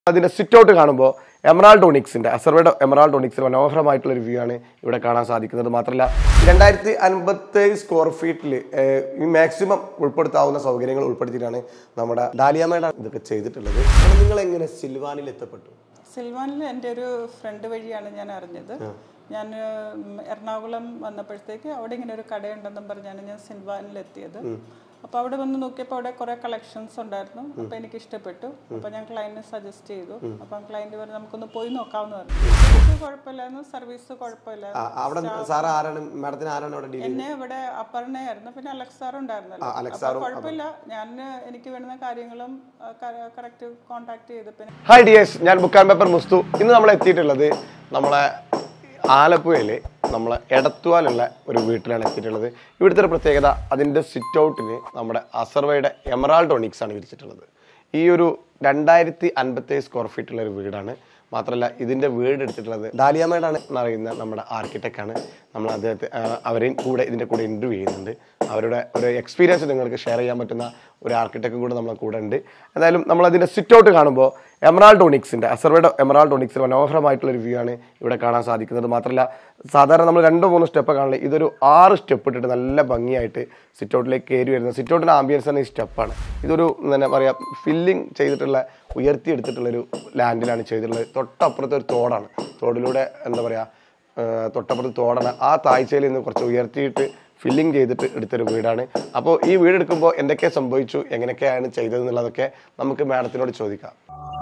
അതിന്റെ sit out കാണുമ്പോൾ emerald ഒണിക്സിന്റെ അസർവയുടെ എമറാൾഡ് ഒണിക്സിന്റെ മനോഹരമായിട്ടുള്ള ഒരു വ്യൂ ആണ് ഇവിടെ കാണാൻ സാധിക്കുന്നത് മാത്രമല്ല രണ്ടായിരത്തി അൻപത്തി സ്ക്വയർ ഫീറ്റിൽ ഈ മാക്സിമം ഉൾപ്പെടുത്താവുന്ന സൗകര്യങ്ങൾ ഉൾപ്പെടുത്തിയിട്ടാണ് നമ്മുടെ ഡാലിയാമയുടെ ഇതൊക്കെ ചെയ്തിട്ടുള്ളത് അപ്പോൾ നിങ്ങൾ എങ്ങനെ സിൽവാനിൽ എത്തപ്പെട്ടു സിൽവാനിൽ എൻ്റെ ഒരു ഫ്രണ്ട് വഴിയാണ് ഞാൻ അറിഞ്ഞത് ഞാൻ ഉം, എറണാകുളം വന്നപ്പോഴത്തേക്ക് അവിടെ ഇങ്ങനെ ഒരു കടയുണ്ടെന്നും പറഞ്ഞാണ് ഞാൻ സിൽവാനിൽ എത്തിയത് അപ്പോൾ അവിടെ വന്ന് നോക്കിയപ്പോൾ അവിടെ കുറേ കളക്ഷൻസ് ഉണ്ടായിരുന്നു അപ്പോൾ എനിക്ക് ഇഷ്ടപ്പെട്ടു അപ്പോൾ ഞാൻ ക്ലയൻറ്റിനെ സജസ്റ്റ് ചെയ്തു അപ്പം ക്ലയൻറ്റ് പറഞ്ഞു നമുക്കൊന്ന് പോയി നോക്കാമെന്ന് പറഞ്ഞു സർവീസ് കുഴപ്പമില്ലായിരുന്നു സർവീസ് കുഴപ്പമില്ലായിരുന്നു ആ, അവിടെ സാർ ആരാണ് മാഡത്തിന് ആരാണ് അവിടെ ഡീൽ എന്നെ ഇവിടെ അപ്പറിനെയായിരുന്നു പിന്നെ അലക്സാറും ഉണ്ടായിരുന്നല്ലോ അലക്സ് അപ്പോൾ കുഴപ്പമില്ല ഞാൻ എനിക്ക് വേണ്ടുന്ന കാര്യങ്ങളും കറക്റ്റ് കോൺടാക്ട് ചെയ്ത് പിന്നെ ഹായ് ഡിയേഴ്സ് ഞാൻ ബുക്കാൻ പേപ്പർ മുസ്തു ഇന്ന് നമ്മൾ എത്തിയിട്ടുള്ളത് നമ്മളെ ആലപ്പുഴയിൽ നമ്മളെ എടത്തുവാലുള്ള ഒരു വീട്ടിലാണ് എത്തിയിട്ടുള്ളത് ഇവിടുത്തെ ഒരു പ്രത്യേകത അതിൻ്റെ സിറ്റ് ഔട്ടിന് നമ്മുടെ അസർവയുടെ എമറാൾഡ് ഒണിക്സ് ആണ് വിരിച്ചിട്ടുള്ളത് ഈ ഒരു രണ്ടായിരത്തി അൻപത്തേഴ് സ്ക്വയർ ഫീറ്റുള്ള ഒരു വീടാണ് മാത്രമല്ല ഇതിൻ്റെ വീട് എടുത്തിട്ടുള്ളത് ഡാലിയാമേഡാണ് എന്നറിയുന്ന നമ്മുടെ ആർക്കിടെക്റ്റ് ആണ് നമ്മൾ അദ്ദേഹത്തെ ആ, അവരെയും കൂടെ ഇതിൻ്റെ കൂടെ ഇൻ്റർവ്യൂ ചെയ്യുന്നുണ്ട് അവരുടെ ഒരു എക്സ്പീരിയൻസ് നിങ്ങൾക്ക് ഷെയർ ചെയ്യാൻ പറ്റുന്ന ഒരു ആർക്കിടെക്റ്റും കൂടെ നമ്മളെ കൂടെ ഉണ്ട് എന്തായാലും നമ്മൾ അതിൻ്റെ സിറ്റ് ഔട്ട് കാണുമ്പോൾ എമറാൾഡ് ഒണിക്സിൻ്റെ അസർവയുടെ എമറാൾഡ് ഒണിക്സിൻ്റെ മനോഹരമായിട്ടുള്ള ഒരു വ്യൂ ആണ് ഇവിടെ കാണാൻ സാധിക്കുന്നത് മാത്രമല്ല സാധാരണ നമ്മൾ രണ്ടോ മൂന്നോ സ്റ്റെപ്പ് കാണില്ല ഇതൊരു ആറ് സ്റ്റെപ്പ് ഇട്ടിട്ട് നല്ല ഭംഗിയായിട്ട് സിറ്റ് ഔട്ടിലേക്ക് കയറി വരുന്നത് സിറ്റ് ഔട്ടിൻ്റെ ആംബിയൻസ് തന്നെ ഈ സ്റ്റെപ്പാണ് ഇതൊരു എന്താ പറയുക ഫില്ലിംഗ് ചെയ്തിട്ടുള്ള ഉയർത്തിയെടുത്തിട്ടുള്ള ഒരു ലാൻഡിലാണ് ചെയ്തിട്ടുള്ളത് തൊട്ടപ്പുറത്തെ ഒരു തോടാണ് തോടിലൂടെ എന്താ പറയുക ഏഹ് തൊട്ടപ്പുറത്ത് തോടാണ് ആ താഴ്ചയിൽ നിന്ന് കുറച്ച് ഉയർത്തിയിട്ട് ഫില്ലിംഗ് ചെയ്തിട്ട് എടുത്തൊരു വീടാണ് അപ്പോൾ ഈ വീട് എടുക്കുമ്പോൾ എന്തൊക്കെ സംഭവിച്ചു എങ്ങനെയൊക്കെയാണ് ചെയ്തതെന്നുള്ളതൊക്കെ നമുക്ക് മാഡത്തിനോട് ചോദിക്കാം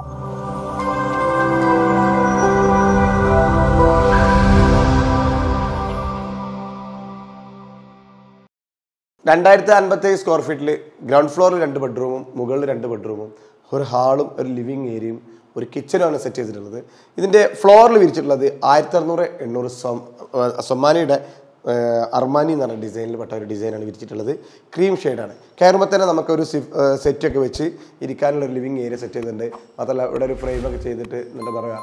രണ്ടായിരത്തി അൻപത്തി സ്ക്വയർ ഫീറ്റിൽ ഗ്രൗണ്ട് ഫ്ലോറിൽ രണ്ട് ബെഡ്റൂമും മുകളിൽ രണ്ട് ബെഡ്റൂമും ഒരു ഹാളും ഒരു ലിവിങ് ഏരിയയും ഒരു കിച്ചനുമാണ് സെറ്റ് ചെയ്തിട്ടുള്ളത് ഇതിൻ്റെ ഫ്ലോറിൽ വിരിച്ചിട്ടുള്ളത് ആയിരത്തി അറുന്നൂറ് എണ്ണൂറ് സൊം സൊമാനിയുടെ ഏഹ്, അർമാനി എന്ന് പറഞ്ഞ ഡിസൈനിൽ പെട്ട ഒരു ഡിസൈനാണ് വിരിച്ചിട്ടുള്ളത് ക്രീം ഷെയ്ഡാണ് കയറുമ്പോൾ തന്നെ നമുക്കൊരു സിഫ് സെറ്റൊക്കെ വെച്ച് ഇരിക്കാനുള്ള ഒരു ലിവിങ് ഏരിയ സെറ്റ് ചെയ്തിട്ടുണ്ട് മാത്രമല്ല ഇവിടെ ഒരു ഫ്രെയിമൊക്കെ ചെയ്തിട്ട് എന്താ പറയുക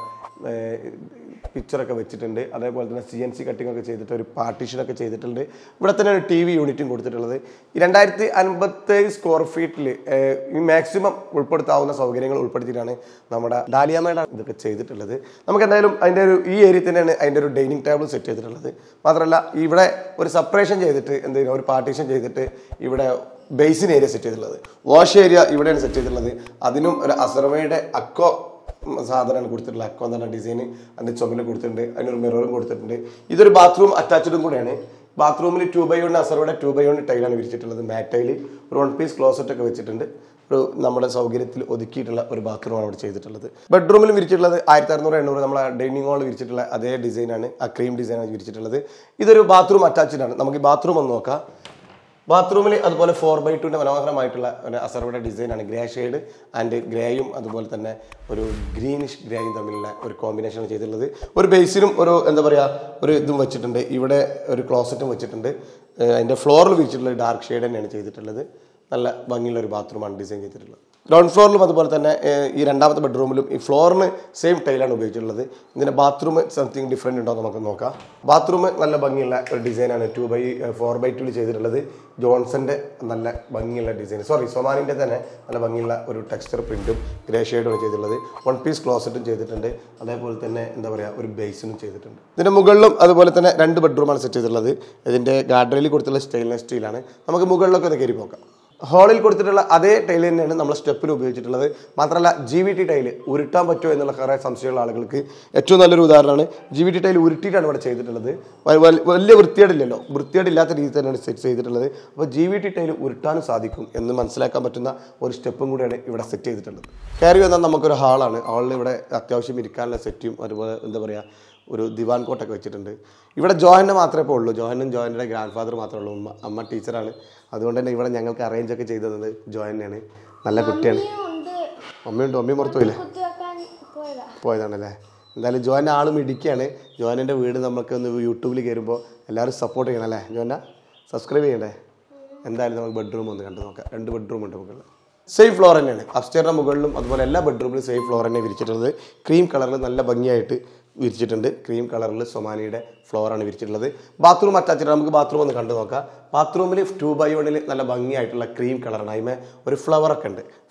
പിക്ചറൊക്കെ വെച്ചിട്ടുണ്ട് അതേപോലെ തന്നെ സി എൻ സി കട്ടിംഗ് ഒക്കെ ചെയ്തിട്ട് ഒരു പാർട്ടീഷനൊക്കെ ചെയ്തിട്ടുണ്ട് ഇവിടെ തന്നെ ഒരു ടി വി യൂണിറ്റും കൊടുത്തിട്ടുള്ളത് ഈ രണ്ടായിരത്തി അൻപത്തേഴ് സ്ക്വയർ ഫീറ്റിൽ ഈ മാക്സിമം ഉൾപ്പെടുത്താവുന്ന സൗകര്യങ്ങൾ ഉൾപ്പെടുത്തിയിട്ടാണ് നമ്മുടെ ഡാലിയാമയുടെ ഇതൊക്കെ ചെയ്തിട്ടുള്ളത് നമുക്ക് എന്തായാലും അതിൻ്റെ ഒരു ഈ ഏരിയ തന്നെയാണ് അതിൻ്റെ ഒരു ഡൈനിങ് ടേബിൾ സെറ്റ് ചെയ്തിട്ടുള്ളത് മാത്രമല്ല ഇവിടെ ഒരു സെപ്പറേഷൻ ചെയ്തിട്ട് എന്തെങ്കിലും ഒരു പാർട്ടീഷൻ ചെയ്തിട്ട് ഇവിടെ ബേസിൻ ഏരിയ സെറ്റ് ചെയ്തിട്ടുള്ളത് വാഷ് ഏരിയ ഇവിടെയാണ് സെറ്റ് ചെയ്തിട്ടുള്ളത് അതിനും ഒരു അസർവയുടെ അക്കോ സാധനമാണ് കൊടുത്തിട്ടുള്ളത് അക്കോ എന്ന് പറഞ്ഞ ഡിസൈൻ അതിൻ്റെ ചുമല് കൊടുത്തിട്ടുണ്ട് അതിനൊരു മിററും കൊടുത്തിട്ടുണ്ട് ഇതൊരു ബാത്റൂം അറ്റാച്ച്ഡും കൂടെയാണ് ബാത്റൂമിൽ ടു ബൈ വൺ അസറോടെ ടു ബൈ വൺ ടൈലാണ് വിരിച്ചിട്ടുള്ളത് മാറ്റ് ടൈല് ഒരു വൺ പീസ് ക്ലോസറ്റ് ഒക്കെ വെച്ചിട്ടുണ്ട് ഒരു നമ്മുടെ സൗകര്യത്തിൽ ഒതുക്കിയിട്ടുള്ള ഒരു ബാത്റൂമാണ് അവിടെ ചെയ്തിട്ടുള്ളത് ബെഡ്റൂമിൽ വിരിച്ചിട്ടുള്ളത് ആയിരത്തി അറുന്നൂറ് എണ്ണൂറ് നമ്മളെ ഡൈനിങ് ഹാളിൽ വിരിച്ചിട്ടുള്ള അതേ ഡിസൈനാണ് ആ ക്രീം ഡിസൈനാണ് വിരിച്ചിട്ടുള്ളത് ഇതൊരു ബാത്റൂം അറ്റാച്ച്ഡ് ആണ് നമുക്ക് ഈ ബാത്റൂം ഒന്ന് നോക്കാം ബാത്റൂമിൽ അതുപോലെ ഫോർ ബൈ ടുവിൻ്റെ മനോഹരമായിട്ടുള്ള ഒരു അസർവയുടെ ഡിസൈനാണ് ഗ്രേ ഷെയ്ഡ് ആൻഡ് ഗ്രേയും അതുപോലെ തന്നെ ഒരു ഗ്രീനിഷ് ഗ്രേയും തമ്മിലുള്ള ഒരു കോമ്പിനേഷനാണ് ചെയ്തിട്ടുള്ളത് ഒരു ബേസിലും ഒരു എന്താ പറയുക ഒരു ഇതും വെച്ചിട്ടുണ്ട് ഇവിടെ ഒരു ക്ലോസറ്റും വെച്ചിട്ടുണ്ട് ഏഹ് അതിൻ്റെ ഫ്ലോറിൽ വിരിച്ചിട്ടുള്ള ഡാർക്ക് ഷെയ്ഡ് തന്നെയാണ് ചെയ്തിട്ടുള്ളത് നല്ല ഭംഗിയുള്ള ഒരു ബാത്റൂമാണ് ഡിസൈൻ ചെയ്തിട്ടുള്ളത് ഗ്രൗണ്ട് ഫ്ലോറിലും അതുപോലെ തന്നെ ഏഹ് ഈ രണ്ടാമത്തെ ബെഡ്റൂമിലും ഈ ഫ്ലോറിന് സെയിം ടൈലാണ് ഉപയോഗിച്ചിട്ടുള്ളത് ഇതിൻ്റെ ബാത്റൂം സംതിങ് ഡിഫറെൻ്റ് ഉണ്ടോ എന്ന് നമുക്ക് നോക്കാം ബാത്റൂം നല്ല ഭംഗിയുള്ള ഒരു ഡിസൈനാണ് ടു ബൈ ഫോർ ബൈ ടുവിൽ ചെയ്തിട്ടുള്ളത് ജോൺസന്റെ നല്ല ഭംഗിയുള്ള ഡിസൈൻ സോറി സൊമാനിൻ്റെ തന്നെ നല്ല ഭംഗിയുള്ള ഒരു ടെക്സ്ചർ പ്രിന്റും ഗ്രേ ഷെയ്ഡും ചെയ്തിട്ടുള്ളത് വൺ പീസ് ക്ലോസറ്റും ചെയ്തിട്ടുണ്ട് അതേപോലെ തന്നെ എന്താ പറയുക ഒരു ബേസിനും ചെയ്തിട്ടുണ്ട് ഇതിൻ്റെ മുകളിലും അതുപോലെ തന്നെ രണ്ട് ബെഡ്റൂമാണ് സെറ്റ് ചെയ്തിട്ടുള്ളത് ഇതിൻ്റെ ഗാർഡനിൽ കൊടുത്തുള്ള സ്റ്റെയിൻലെസ് സ്റ്റീലാണ് നമുക്ക് മുകളിലൊക്കെ ഒന്ന് കയറി നോക്കാം ഹാളിൽ കൊടുത്തിട്ടുള്ള അതേ ടൈൽ തന്നെയാണ് നമ്മൾ സ്റ്റെപ്പിൽ ഉപയോഗിച്ചിട്ടുള്ളത് മാത്രമല്ല ജി വി ടി ടൈല് ഉരുട്ടാൻ പറ്റുമോ എന്നുള്ള കുറേ സംശയമുള്ള ആളുകൾക്ക് ഏറ്റവും നല്ലൊരു ഉദാഹരണമാണ് ജി വി ടി ടൈൽ ഉരുട്ടിയിട്ടാണ് ഇവിടെ ചെയ്തിട്ടുള്ളത് വ- വ- വലിയ വൃത്തിയേടില്ലല്ലോ വൃത്തിയേടില്ലാത്ത രീതി തന്നെയാണ് സെറ്റ് ചെയ്തിട്ടുള്ളത് അപ്പോൾ ജി വി ടി ടൈൽ ഉരുട്ടാനും സാധിക്കും എന്ന് മനസ്സിലാക്കാൻ പറ്റുന്ന ഒരു സ്റ്റെപ്പും കൂടിയാണ് ഇവിടെ സെറ്റ് ചെയ്തിട്ടുള്ളത് കയറി വന്നാൽ നമുക്കൊരു ഹാളാണ് ഹാളിൽ ഇവിടെ അത്യാവശ്യം ഇരിക്കാനുള്ള സെറ്റും അതുപോലെ എന്താ പറയുക ഒരു ദിവാൻ കോട്ടൊക്കെ വെച്ചിട്ടുണ്ട് ഇവിടെ ജോഹന്നെ മാത്രമേ ഇപ്പോൾ ഉള്ളൂ ജോഹനും ജോഹൻ്റെ ഗ്രാൻഡ് ഫാദർ മാത്രമേ ഉള്ളൂ ഉമ്മ അമ്മ ടീച്ചറാണ് അതുകൊണ്ട് തന്നെ ഇവിടെ ഞങ്ങൾക്ക് അറേഞ്ച് ഒക്കെ ചെയ്തത് ജോഹന്നെയാണ് നല്ല കുട്ടിയാണ് ഉണ്ട് അമ്മയുണ്ട് അമ്മയും പുറത്തു പോയില്ലേ കുത്തിവെക്കാൻ പോയതാ പോയതാണല്ലേ എന്തായാലും ജോഹൻ്റെ ആളും ഇടിക്കുകയാണ് ജോഹനൻ്റെ വീട് നമുക്ക് ഒന്ന് യൂട്യൂബിൽ കയറുമ്പോൾ എല്ലാവരും സപ്പോർട്ട് ചെയ്യണം അല്ലേ ജോഹന സബ്സ്ക്രൈബ് ചെയ്യണ്ടേ എന്തായാലും നമുക്ക് ബെഡ്റൂം ഒന്ന് കണ്ടു നോക്കാം രണ്ട് ബെഡ്റൂം ഉണ്ട് മുകളിൽ സെയിം ഫ്ലോർ തന്നെയാണ് അപ്സ്റ്റേറിൻ്റെ മുകളിലും അതുപോലെ എല്ലാ ബെഡ്റൂമിലും സെയിം ഫ്ലോർ തന്നെ വിരിച്ചിട്ടുള്ളത് ക്രീം കളറിൽ നല്ല ഭംഗിയായിട്ട് വിരിച്ചിട്ടുണ്ട് ക്രീം കളറിൽ സൊമാനിയുടെ ഫ്ലോറാണ് വിരിച്ചിട്ടുള്ളത് ബാത്റൂം അറ്റാച്ച്ഡ് നമുക്ക് ബാത്റൂം ഒന്ന് കണ്ടു നോക്കാം ബാത്റൂമിൽ ടു ബൈ വണ്ണിൽ നല്ല ഭംഗിയായിട്ടുള്ള ക്രീം കളറാണ് അതിമേ ഒരു ഫ്ലവർ ഒക്കെ ഉണ്ട്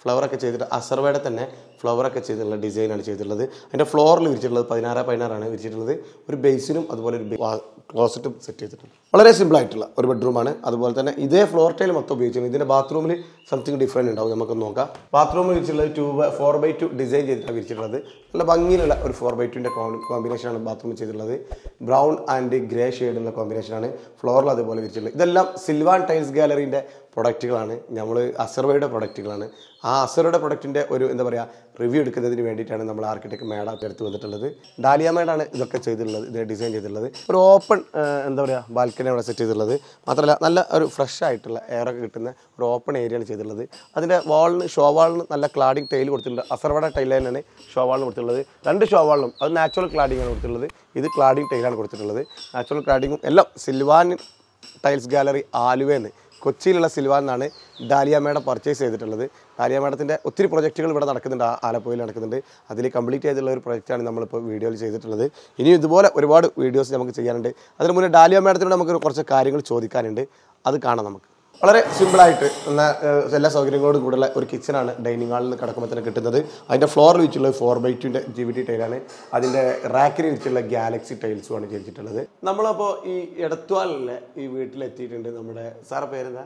ഫ്ലവറൊക്കെ ചെയ്തിട്ട് അസർവയുടെ തന്നെ ഫ്ലവറൊക്കെ ചെയ്തിട്ടുള്ള ഡിസൈനാണ് ചെയ്തിട്ടുള്ളത് അതിൻ്റെ ഫ്ലോറിൽ വിരിച്ചിട്ടുള്ളത് പതിനാറ് പതിനാറാണ് വിരിച്ചിട്ടുള്ളത് ഒരു ബേസിനും അതുപോലെ ഒരു ക്ലോസറ്റും സെറ്റ് ചെയ്തിട്ടുണ്ട് വളരെ സിമ്പിൾ ആയിട്ടുള്ള ഒരു ബെഡ്റൂമാണ് അതുപോലെ തന്നെ ഇതേ ഫ്ലോർ ടൈൽ മൊത്തം ഉപയോഗിച്ചിട്ടുണ്ട് ഇതിൻ്റെ ബാത്റൂമിൽ സംതിങ് ഡിഫറെൻറ്റ് ഉണ്ടാവും നമുക്ക് നോക്കാം ബാത്റൂമിൽ വിരിച്ചിട്ടുള്ളത് two four by two design ചെയ്തിട്ടാണ് വിരിച്ചിട്ടുള്ളത് നല്ല ഭംഗിയിലുള്ള ഒരു ഫോർ ബൈ ടുവിൻ്റെ കോമ്പിനേഷനാണ് ബാത്റൂമിൽ ചെയ്തിട്ടുള്ളത് ബ്രൗൺ ആൻഡ് ഗ്രേ ഷെയ്ഡുള്ള കോമ്പിനേഷനാണ് ഫ്ലോറിൽ അതുപോലെ വിരിച്ചിട്ടുള്ളത് ഇതെല്ലാം സിൽവാൻ ടൈൽസ് ഗാലറിൻ്റെ പ്രൊഡക്റ്റുകളാണ് നമ്മൾ അസർവയുടെ പ്രൊഡക്റ്റുകളാണ് ആ അസർവയുടെ പ്രൊഡക്റ്റിൻ്റെ ഒരു എന്താ പറയുക റിവ്യൂ എടുക്കുന്നതിന് വേണ്ടിയിട്ടാണ് നമ്മൾ ആർക്കിടെക്ട് മേഡ എടുത്ത് വന്നിട്ടുള്ളത് ഡാലിയ മേഡാണ് ഇതൊക്കെ ചെയ്തിട്ടുള്ളത് ഇത് ഡിസൈൻ ചെയ്തിട്ടുള്ളത് ഒരു ഓപ്പൺ എന്താ പറയുക ബാൽക്കണി അവിടെ സെറ്റ് ചെയ്തിട്ടുള്ളത് മാത്രമല്ല നല്ല ഒരു ഫ്രഷ് ആയിട്ടുള്ള എയറൊക്കെ കിട്ടുന്ന ഒരു ഓപ്പൺ ഏരിയയാണ് ചെയ്തിട്ടുള്ളത് അതിൻ്റെ വാളിന് ഷോ വാളിന് നല്ല ക്ലാഡിങ് ടൈൽ കൊടുത്തിട്ടുണ്ട് അസർവയുടെ ടൈൽ തന്നെയാണ് ഷോ വാളിന് കൊടുത്തിട്ടുള്ളത് രണ്ട് ഷോ വാളിനും അത് നാച്ചുറൽ ക്ലാഡിംഗ് ആണ് കൊടുത്തിട്ടുള്ളത് ഇത് ക്ലാഡിംഗ് ടൈലാണ് കൊടുത്തിട്ടുള്ളത് നാച്ചുറൽ ക്ലാഡിങ്ങും എല്ലാം സിൽവാൻ ടൈൽസ് ഗാലറി ആലുവയെന്ന് കൊച്ചിയിലുള്ള സിൽവാൻ എന്നാണ് ഡാലിയ മേഡം പർച്ചേസ് ചെയ്തിട്ടുള്ളത് ഡാലിയ മേഡത്തിൻ്റെ ഒത്തിരി പ്രൊജക്റ്റുകൾ ഇവിടെ നടക്കുന്നുണ്ട് ആ- ആലപ്പുഴയിൽ നടക്കുന്നുണ്ട് അതിൽ കംപ്ലീറ്റ് ചെയ്തിട്ടുള്ള ഒരു പ്രൊജക്റ്റാണ് നമ്മളിപ്പോൾ വീഡിയോയിൽ ചെയ്തിട്ടുള്ളത് ഇനിയും ഇതുപോലെ ഒരുപാട് വീഡിയോസ് നമുക്ക് ചെയ്യാനുണ്ട് അതിന് മുന്നേ ഡാലിയ മേഡത്തിനോട് നമുക്ക് കുറച്ച് കാര്യങ്ങൾ ചോദിക്കാനുണ്ട് അത് കാണാം നമുക്ക് വളരെ സിമ്പിളായിട്ട് എന്ന എല്ലാ സൗകര്യങ്ങളോടും കൂടെയുള്ള ഒരു കിച്ചണാണ് ഡൈനിങ് ഹാളിൽ നിന്ന് കിടക്കുമ്പോൾ തന്നെ കിട്ടുന്നത് അതിൻ്റെ ഫ്ലോറിൽ വെച്ചുള്ള ഫോർ ബൈ ടുവിൻ്റെ ജി ബി ടി ടൈലാണ് അതിൻ്റെ റാക്കിന് വെച്ചുള്ള ഗാലക്സി ടൈൽസുമാണ് ചെയ്തിട്ടുള്ളത് നമ്മളപ്പോൾ ഈ എടത്വാലിലെ ഈ വീട്ടിലെത്തിയിട്ടുണ്ട് നമ്മുടെ സാറെ പേരെന്താ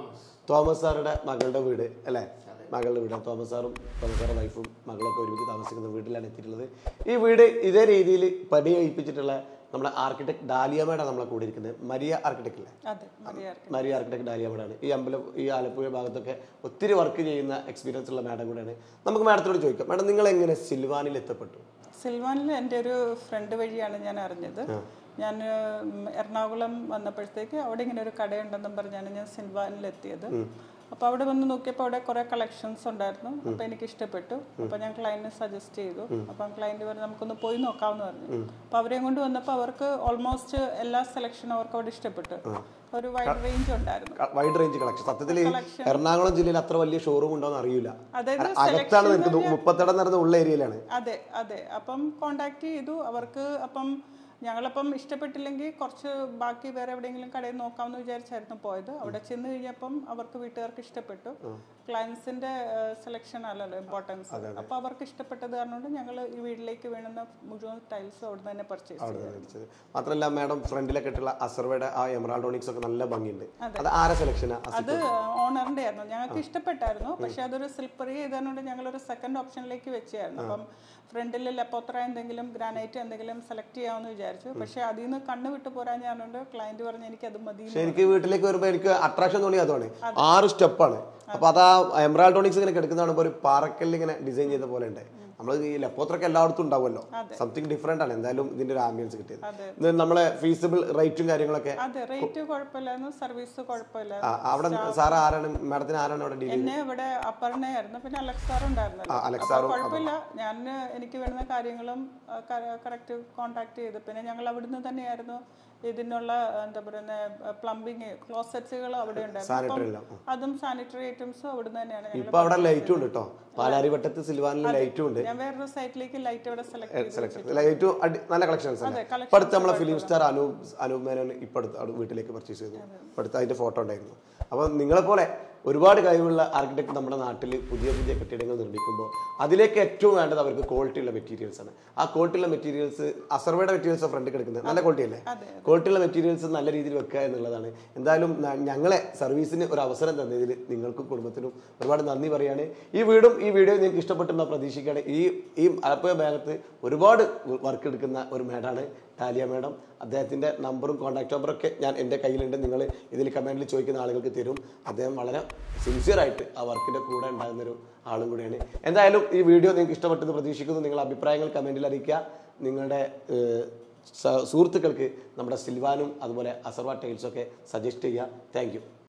തോമസ് സാറുടെ മകളുടെ വീട് അല്ലേ മകളുടെ വീട് തോമസ് സാറും തോമസ് സാറുടെ വൈഫും മകളൊക്കെ ഒരുമിച്ച് താമസിക്കുന്ന വീട്ടിലാണ് എത്തിയിട്ടുള്ളത് ഈ വീട് ഇതേ രീതിയിൽ പണി കഴിപ്പിച്ചിട്ടുള്ള നമ്മുടെ ആർക്കിടെക്ട് ഡാലിയമേടാണ് നമ്മളെ കൂടെ ഇരിക്കുന്നത് മരിയ ആർക്കിടെക്ട് അല്ലേ അതെ മതിയാർക്ക് മരിയ ആർക്കിടെക്ട് ഡാലിയമേടാണ് ഈ അമ്പലം ഈ ആലപ്പുഴ ഭാഗത്തൊക്കെ ഒത്തിരി വർക്ക് ചെയ്യുന്ന എക്സ്പീരിയൻസ് ഉള്ള മാഡം കൂടെയാണ് നമുക്ക് മാഡത്തിനോട് ചോദിക്കാം മാഡം നിങ്ങൾ എങ്ങനെ സിൽവാനിൽ എത്തപ്പെട്ടു സിൽവാനിൽ എൻ്റെ ഒരു ഫ്രണ്ട് വഴിയാണ് ഞാൻ അറിഞ്ഞത് ഞാൻ ഉം, എറണാകുളം വന്നപ്പോഴത്തേക്ക് അവിടെ ഇങ്ങനെ ഒരു കടയുണ്ടെന്നും പറഞ്ഞാണ് ഞാൻ സിൽവാനിൽ എത്തിയത് അപ്പോൾ അവിടെ വന്ന് നോക്കിയപ്പോൾ അവിടെ കുറേ കളക്ഷൻസ് ഉണ്ടായിരുന്നു അപ്പോൾ എനിക്ക് ഇഷ്ടപ്പെട്ടു അപ്പോൾ ഞാൻ ക്ലയൻറ്റിനെ സജസ്റ്റ് ചെയ്തു അപ്പം ക്ലയൻറ്റ് പറഞ്ഞു നമുക്കൊന്ന് പോയി നോക്കാമെന്ന് പറഞ്ഞു അപ്പോൾ അവരെയും കൊണ്ട് വന്നപ്പോൾ അവർക്ക് ഓൾമോസ്റ്റ് എല്ലാ സെലക്ഷനും അവർക്ക് അവിടെ ഇഷ്ടപ്പെട്ടു ഒരു വൈഡ് റേഞ്ച് ഉണ്ടായിരുന്നു വൈഡ് റേഞ്ച് കളക്ഷൻ സത്യത്തിൽ ഈ എറണാകുളം ജില്ലയിൽ അത്ര വലിയ ഷോറൂം ഉണ്ടോന്ന് അറിയില്ല അതായത് അകത്താണ് നിൽക്കുന്നത് മുപ്പത്തിടം നടന്ന ഉള്ള ഏരിയയിലാണ് അതെ അതെ അപ്പം കോണ്ടാക്ട് ചെയ്തു അവർക്ക് അപ്പം ഞങ്ങളപ്പം ഇഷ്ടപ്പെട്ടില്ലെങ്കിൽ കുറച്ച് ബാക്കി വേറെ എവിടെയെങ്കിലും കടയിൽ നോക്കാമെന്ന് വിചാരിച്ചായിരുന്നു പോയത് അവിടെ ചെന്ന് കഴിഞ്ഞപ്പം അവർക്ക് വീട്ടുകാർക്ക് ഇഷ്ടപ്പെട്ടു ക്ലയൻസിന്റെ സെലക്ഷൻ അല്ലല്ലോ ഇമ്പോർട്ടൻസ് അപ്പൊ അവർക്ക് ഇഷ്ടപ്പെട്ടത് കാരണം ഞങ്ങൾ ഈ വീട്ടിലേക്ക് വേണ്ടുന്ന മുഴുവൻ ടൈൽസ് അവിടെ തന്നെ പർച്ചേസ് അവിടെ നിന്ന് മേടിച്ചത് മാത്രമല്ല മാഡം ഫ്രണ്ടിലൊക്കെ ഇട്ടുള്ള അസർവയുടെ ആ എമറാൾഡോണിക്സ് ഒക്കെ നല്ല ഭംഗിയുണ്ട് അത് ആരെ സെലക്ഷനാ അത് ഓണറിന്റെ ആയിരുന്നു ഞങ്ങൾക്ക് ഇഷ്ടപ്പെട്ടായിരുന്നു പക്ഷെ അതൊരു സ്ലിപ്പറി ചെയ്തതുകൊണ്ട് ഞങ്ങൾ ഒരു സെക്കൻഡ് ഓപ്ഷനിലേക്ക് വെച്ചായിരുന്നു അപ്പം ഫ്രണ്ടിൽ ലെപ്പോത്ര എന്തെങ്കിലും ഗ്രാനൈറ്റ് എന്തെങ്കിലും സെലക്ട് ചെയ്യാമെന്ന് വിചാരിച്ചു പക്ഷെ അതിൽ നിന്ന് കണ്ണ് വിട്ടു പോരാൻ ഞാനുണ്ട് ക്ലയന്റ് പറഞ്ഞ് എനിക്ക് അത് മതി പക്ഷെ എനിക്ക് വീട്ടിലേക്ക് വരുമ്പോൾ എനിക്ക് അട്രാക്ഷൻ തോന്നി അതാണ് ആറ് സ്റ്റെപ്പാണ് അപ്പൊ അത് ആ എമറാൾഡോണിക്സ് ഇങ്ങനെ കിടക്കുന്നതാണ് ഒരു പാറക്കല്ല് ഇങ്ങനെ ഡിസൈൻ ചെയ്ത പോലെ ഉണ്ട് നമ്മൾ ഈ ലെപ്പോത്രൊക്കെ എല്ലായിടത്തും ഉണ്ടാവുമല്ലോ സംതിങ് ഡിഫറെന്റ് ആണ് എന്തായാലും ഇതിന്റെ ഒരു ആംബിയൻസ് കിട്ടിയത് അതെ. ഇത് നമ്മളെ ഫീസിബിൾ റേറ്റും കാര്യങ്ങളൊക്കെ അതെ റേറ്റ് കുഴപ്പമില്ലായിരുന്നു സർവീസ് കുഴപ്പമില്ല ആ, അവിടെ സാറ് ആരാണ് മാഡത്തിന് ആരാണ് അവിടെ ഡീൽ എന്നെ ഇവിടെ അപ്പറിനെ ആയിരുന്നു പിന്നെ അലക്സാറും ഉണ്ടായിരുന്നല്ലോ അലക്സാറും അപ്പൊ കുഴപ്പമില്ല ഞാൻ എനിക്ക് വേണ്ടുന്ന കാര്യങ്ങളും കറക്റ്റ് കോണ്ടാക്ട് ചെയ്തു പിന്നെ ഞങ്ങൾ അവിടുന്ന് തന്നെയായിരുന്നു ഇതിനുള്ള എന്താ പറയുന്ന പ്ലംബിങ് ക്ലോസറ്റ്സുകൾ അവിടെ ഉണ്ടായിരുന്നു സാനിറ്ററി എല്ലാം അപ്പം അതും സാനിറ്ററി ഐറ്റംസും അവിടുന്ന് തന്നെയാണ് ഞങ്ങൾ ഇപ്പൊ അവിടെ ലൈറ്റും ഉണ്ട് കേട്ടോ പാലാരിവട്ടത്ത് സിൽവാനിൽ ലൈറ്റും ഉണ്ട് ഞാൻ വേറൊരു സൈറ്റിലേക്ക് ലൈറ്റ് അവിടെ സെലക്ട് ചെയ്തു സെലക്ഷൻ ലൈറ്റും നല്ല കളക്ഷൻസ് ആണ് collections ഇപ്പൊ അടുത്ത് നമ്മളെ ഫിലിം സ്റ്റാർ അനൂപ് അനൂപ് മേനോൻ ഇപ്പൊ അടുത്ത് അവിടെ വീട്ടിലേക്ക് പർച്ചേസ് ചെയ്തു ഇപ്പൊ അടുത്ത് അതിന്റെ ഫോട്ടോ ഉണ്ടായിരുന്നു അപ്പൊ നിങ്ങളെ പോലെ ഒരുപാട് കഴിവുള്ള ആർക്കിടെക്ട് നമ്മുടെ നാട്ടിൽ പുതിയ പുതിയ കെട്ടിടങ്ങൾ നിർമ്മിക്കുമ്പോൾ അതിലേക്ക് ഏറ്റവും വേണ്ടത് അവർക്ക് ക്വാളിറ്റി ഉള്ള മെറ്റീരിയൽസ് ആണ് ആ ക്വാളിറ്റി ഉള്ള മെറ്റീരിയൽസ് അസർവയുടെ മെറ്റീരിയൽസ് ഫ്രണ്ട് കിടക്കുന്നത് നല്ല ക്വാളിറ്റി അല്ലേ അതെ, ക്വാളിറ്റി ഉള്ള മെറ്റീരിയൽസ് നല്ല രീതിയിൽ വെക്കുക എന്നുള്ളതാണ് എന്തായാലും ന- ഞങ്ങളെ സർവീസിന് ഒരു അവസരം തന്നതിൽ നിങ്ങൾക്കും കുടുംബത്തിനും ഒരുപാട് നന്ദി പറയാണ് ഈ വീടും ഈ വീഡിയോ നിങ്ങൾക്ക് ഇഷ്ടപ്പെട്ടെന്ന് പ്രതീക്ഷിക്കുകയാണ് ഈ ഈ ആലപ്പുഴ ഭാഗത്ത് ഒരുപാട് വർക്ക് എടുക്കുന്ന ഒരു മേഡാണ് ടാലിയ മേഡം അദ്ദേഹത്തിൻ്റെ നമ്പറും കോൺടാക്ട് നമ്പറും ഒക്കെ ഞാൻ എൻ്റെ കയ്യിലുണ്ട് നിങ്ങൾ ഇതിൽ കമൻറ്റിൽ ചോദിക്കുന്ന ആളുകൾക്ക് തരും അദ്ദേഹം വളരെ സിൻസിയറായിട്ട് ആ വർക്കിൻ്റെ കൂടെ ഉണ്ടാകുന്നൊരു ആളും കൂടിയാണ് എന്തായാലും ഈ വീഡിയോ നിങ്ങൾക്ക് ഇഷ്ടപ്പെട്ടെന്ന് പ്രതീക്ഷിക്കുന്നു നിങ്ങളുടെ അഭിപ്രായങ്ങൾ കമൻറ്റിൽ അറിയിക്കുക നിങ്ങളുടെ ഏഹ്, സ- സുഹൃത്തുക്കൾക്ക് നമ്മുടെ സിൽവാനും അതുപോലെ അസർവ ടൈൽസൊക്കെ സജസ്റ്റ് ചെയ്യുക താങ്ക്